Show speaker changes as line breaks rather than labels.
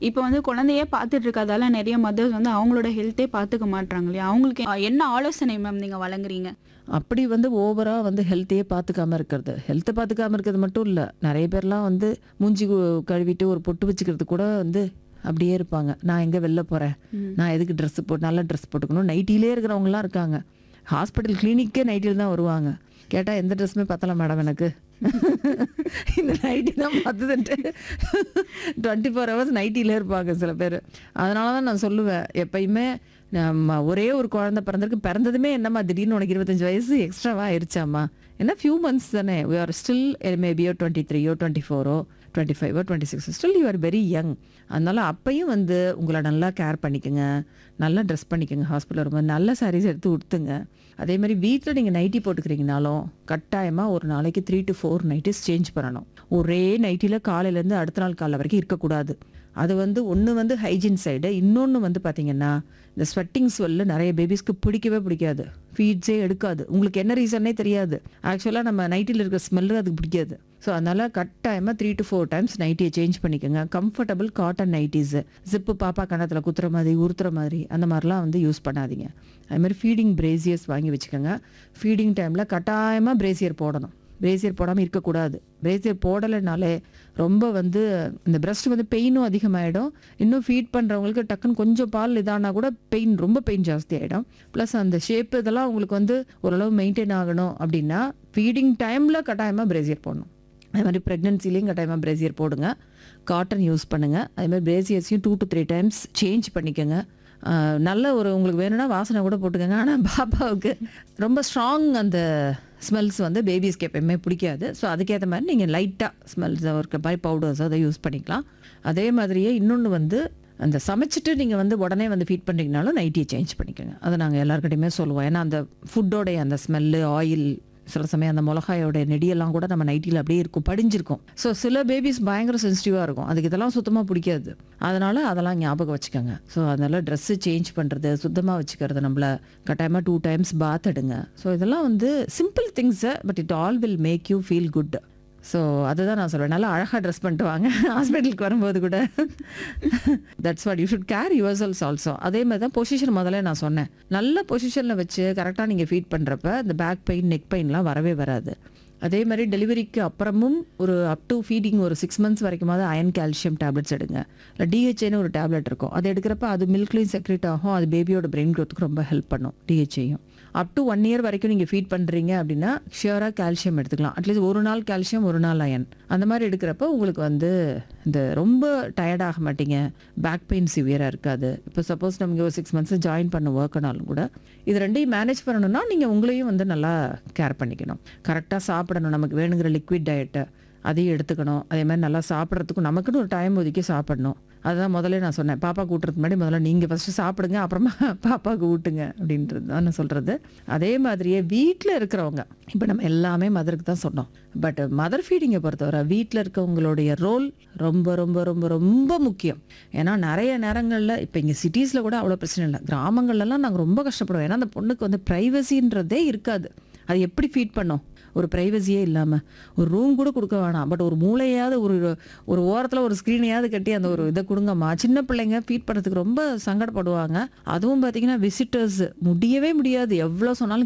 இப்போ வந்து குழந்தையே பார்த்துட்டு இருக்கறதால நிறைய மதர்ஸ் வந்து அவங்களோட ஹெல்த்தே பார்த்துக்க மாட்றாங்க இல்லையா அவங்களுக்கு அஹ், என்ன ஆலோசனை மேம் நீங்கள் வழங்குறீங்க
அப்படி வந்து ஓவரா வந்து ஹெல்த்தையே பார்த்துக்காம இருக்கிறது ஹெல்த்தை பார்த்துக்காம இருக்கிறது மட்டும் இல்லை நிறைய பேர்லாம் வந்து மூஞ்சி கு- கழுவிட்டு ஒரு பொட்டு வச்சுக்கிறது கூட வந்து அப்படியே இருப்பாங்க நான் எங்கே வெளில போகிறேன் நான் எதுக்கு ட்ரெஸ் போட்டு நல்ல ட்ரெஸ் போட்டுக்கணும் நைட்டிலே இருக்கிறவங்களாம் இருக்காங்க ஹாஸ்பிட்டல் கிளினிக்கே நைட்டில் தான் வருவாங்க கேட்டால் எந்த ட்ரெஸ்ஸுமே பத்தல மேடம் எனக்கு இந்த நைட்டி தான் பார்த்துட்டு டுவெண்ட்டி ஃபோர் ஹவர்ஸ் நைட்டிலே இருப்பாங்க சில பேர் அதனால தான் நான் சொல்லுவேன் எப்பயுமே நம்ம ஒரே ஒரு குழந்தை பிறந்திருக்கு பிறந்ததுமே என்னம்மா திடீர்னு உனக்கு இருபத்தஞ்சு வயசு எக்ஸ்ட்ராவா ஆயிடுச்சாம்மா என்ன ஃபியூ மந்த்ஸ் தானே வி ஆர் ஸ்டில் மேபியோ டுவெண்ட்டி த்ரீயோ டுவெண்ட்டி ஃபோரோ டுவெண்ட்டி ஃபைவோ twenty six still you are very young அதனால அப்பையும் வந்து உங்களை நல்லா கேர் பண்ணிக்கோங்க நல்லா ட்ரெஸ் பண்ணிக்கோங்க ஹாஸ்பிட்டல் வரும்போது நல்ல சாரீஸ் எடுத்து உடுத்துங்க அதே மாதிரி வீட்டில் நீங்கள் நைட்டி போட்டுக்கிறீங்கனாலும் கட்டாயமாக ஒரு நாளைக்கு three to four nighties change பண்ணணும் ஒரே நைட்டியில் காலையிலேருந்து அடுத்த நாள் காலை வரைக்கும் இருக்கக்கூடாது அது வந்து ஒன்று வந்து ஹைஜீன் சைடு இன்னொன்று வந்து பார்த்தீங்கன்னா இந்த ஸ்வெட்டிங் ஸ்வெல்லு நிறைய பேபிஸ்க்கு பிடிக்கவே பிடிக்காது ஃபீட்ஸே எடுக்காது உங்களுக்கு என்ன ரீசன்னே தெரியாது ஆக்சுவலாக நம்ம நைட்டியில் இருக்கிற ஸ்மெல்லு அதுக்கு பிடிக்காது ஸோ அதனால் கட்டாயமாக த்ரீ டு ஃபோர் டைம்ஸ் நைட்டியை சேஞ்ச் பண்ணிக்கோங்க கம்ஃபர்டபுள் காட்டன் நைட்டிஸு ஜிப்பு பாப்பா கணத்தில் குத்துற மாதிரி உறுத்துற மாதிரி அந்த மாதிரிலாம் வந்து யூஸ் பண்ணாதீங்க அது மாதிரி ஃபீடிங் பிரேசியர்ஸ் வாங்கி வச்சுக்கோங்க ஃபீடிங் டைமில் கட்டாயமாக பிரேசியர் போடணும் பிரேசியர் போடாமல் இருக்கக்கூடாது பிரேசியர் போடலைனாலே ரொம்ப வந்து இந்த பிரஸ்ட் வந்து பெயினும் அதிகமாகிடும் இன்னும் ஃபீட் பண்ணுறவங்களுக்கு டக்குன்னு கொஞ்சம் பால் இதானா கூட பெயின் ரொம்ப பெயின் ஜாஸ்தி ஆகிடும் ப்ளஸ் அந்த ஷேப் இதெல்லாம் உங்களுக்கு வந்து ஓரளவு மெயின்டைன் ஆகணும் அப்படின்னா ஃபீடிங் டைமில் கட்டாயமாக பிரேசியர் போடணும் அதே மாதிரி ப்ரெக்னென்சிலையும் கட்டாயமாக பிரேசியர் போடுங்க காட்டன் யூஸ் பண்ணுங்கள் அதே மாதிரி பிரேசியர்ஸையும் two to three times change பண்ணிக்கோங்க ஆஹ் நல்ல ஒரு உங்களுக்கு வேணும்னா வாசனை கூட போட்டுக்கோங்க ஆனால் பாப்பாவுக்கு ரொம்ப ஸ்ட்ராங் அந்த ஸ்மெல்ஸ் வந்து பேபிஸ்க்கு எப்பயுமே பிடிக்காது ஸோ அதுக்கேற்ற மாதிரி நீங்கள் லைட்டாக ஸ்மெல்ஸ் இருக்க மாதிரி பவுடர்ஸ் அதை யூஸ் பண்ணிக்கலாம் அதே மாதிரியே இன்னொன்று வந்து அந்த சமைச்சிட்டு நீங்கள் வந்து உடனே வந்து ஃபீட் பண்ணுறீங்கனாலும் நைட்டியை சேஞ்ச் பண்ணிக்கோங்க அதை நாங்கள் எல்லாருக்கிட்டையுமே சொல்லுவோம் ஏன்னா அந்த ஃபுட்டோடைய அந்த ஸ்மெல்லு ஆயில் சில சமயம் அந்த மிளகாயோட நெடியெல்லாம் கூட நம்ம நைட்டியில் அப்படியே இருக்கும் படிஞ்சிருக்கும் ஸோ சில பேபிஸ் பயங்கர சென்சிட்டிவாக இருக்கும் அதுக்கு இதெல்லாம் சுத்தமாக பிடிக்காது அதனால அதெல்லாம் ஞாபகம் வச்சுக்கோங்க ஸோ அதனால ட்ரெஸ்ஸு சேஞ்ச் பண்ணுறது சுத்தமாக வச்சுக்கிறது நம்மள கட்டாயமாக டூ டைம்ஸ் பாத் எடுங்க ஸோ இதெல்லாம் வந்து simple things but it all will make you feel good so அதுதான் நான் சொல்வேன் நல்லா அழகாக ட்ரெஸ் பண்ணிட்டு வாங்க ஹாஸ்பிட்டலுக்கு வரும்போது கூட that's what you should care your self also அதே மாதிரி தான் பொசிஷன் முதல்ல நான் சொன்னேன் நல்ல பொசிஷனில் வச்சு கரெக்டாக நீங்கள் ஃபீட் பண்ணுறப்ப இந்த பேக் பெயின் நெக் பெயின்லாம் வரவே வராது அதே மாதிரி டெலிவரிக்கு அப்புறமும் ஒரு அப் டு ஃபீடிங் ஒரு சிக்ஸ் மந்த்ஸ் வரைக்குமாவது அயன் கால்சியம் டேப்லெட்ஸ் எடுங்க இல்லை டிஹெச்ஏன்னு ஒரு டேப்லெட் இருக்கும் அது எடுக்கிறப்ப அது மில்க்லையும் செக்ரேட் ஆகும் அது பேபியோட பிரெயின் க்ரோத்துக்கு ரொம்ப ஹெல்ப் பண்ணும் டிஹெச்ஏயும் அப் டு ஒன் இயர் வரைக்கும் நீங்கள் ஃபீட் பண்ணுறீங்க அப்படின்னா ஷியராக கால்சியம் எடுத்துக்கலாம் அட்லீஸ்ட் ஒரு நாள் கால்சியம் ஒரு நாள் அயன் அந்த மாதிரி எடுக்கிறப்ப உங்களுக்கு வந்து இந்த ரொம்ப டயர்ட் ஆக மாட்டீங்க பேக் பெயின் சிவியராக இருக்காது இப்போ சப்போஸ் நமக்கு ஒரு சிக்ஸ் மந்த்ஸ் ஜாயின் பண்ண ஒர்க்குனாலும் கூட இது ரெண்டையும் மேனேஜ் பண்ணணும்னா நீங்கள் உங்களையும் வந்து நல்லா கேர் பண்ணிக்கணும் கரெக்டாக சாப்பிடணும் நமக்கு வேணுங்கிற லிக்விட் டயட்டை அதையும் எடுத்துக்கணும் அதே மாதிரி நல்லா சாப்பிட்றதுக்கும் நமக்குன்னு ஒரு டைம் ஒதுக்கி சாப்பிடணும் அதுதான் முதல்ல நான் சொன்னேன் பாப்பா கூட்டுறதுக்கு முன்னாடி முதல்ல நீங்கள் ஃபஸ்ட்டு சாப்பிடுங்க அப்புறமா பாப்பாவுக்கு ஊட்டுங்க அப்படின்றது தான் நான் சொல்கிறது அதே மாதிரியே வீட்டில் இருக்கிறவங்க இப்போ நம்ம எல்லாமே மதருக்கு தான் சொன்னோம் பட் மதர் ஃபீடிங்கை பொறுத்தவரை வீட்டில் இருக்கவங்களுடைய ரோல் ரொம்ப ரொம்ப ரொம்ப ரொம்ப முக்கியம் ஏன்னா நிறைய நேரங்களில் இப்போ இங்கே சிட்டிஸில் கூட அவ்வளோ பிரச்சனை இல்லை கிராமங்கள்லாம் நாங்கள் ரொம்ப கஷ்டப்படுவோம் ஏன்னா அந்த பொண்ணுக்கு வந்து ப்ரைவசின்றதே இருக்காது அது எப்படி ஃபீட் பண்ணோம் ஒரு ப்ரைவசியே இல்லாமல் ஒரு ரூம் கூட கொடுக்க வேணாம் பட் ஒரு மூளையாவது ஒரு ஒரு ஓரத்தில் ஒரு ஸ்க்ரீனையாவது கட்டி அந்த ஒரு இதை கொடுங்கம்மா சின்ன பிள்ளைங்க ஃபீட் பண்ணுறதுக்கு ரொம்ப சங்கடப்படுவாங்க அதுவும் பார்த்தீங்கன்னா விசிட்டர்ஸ் முடியவே முடியாது எவ்வளோ சொன்னாலும்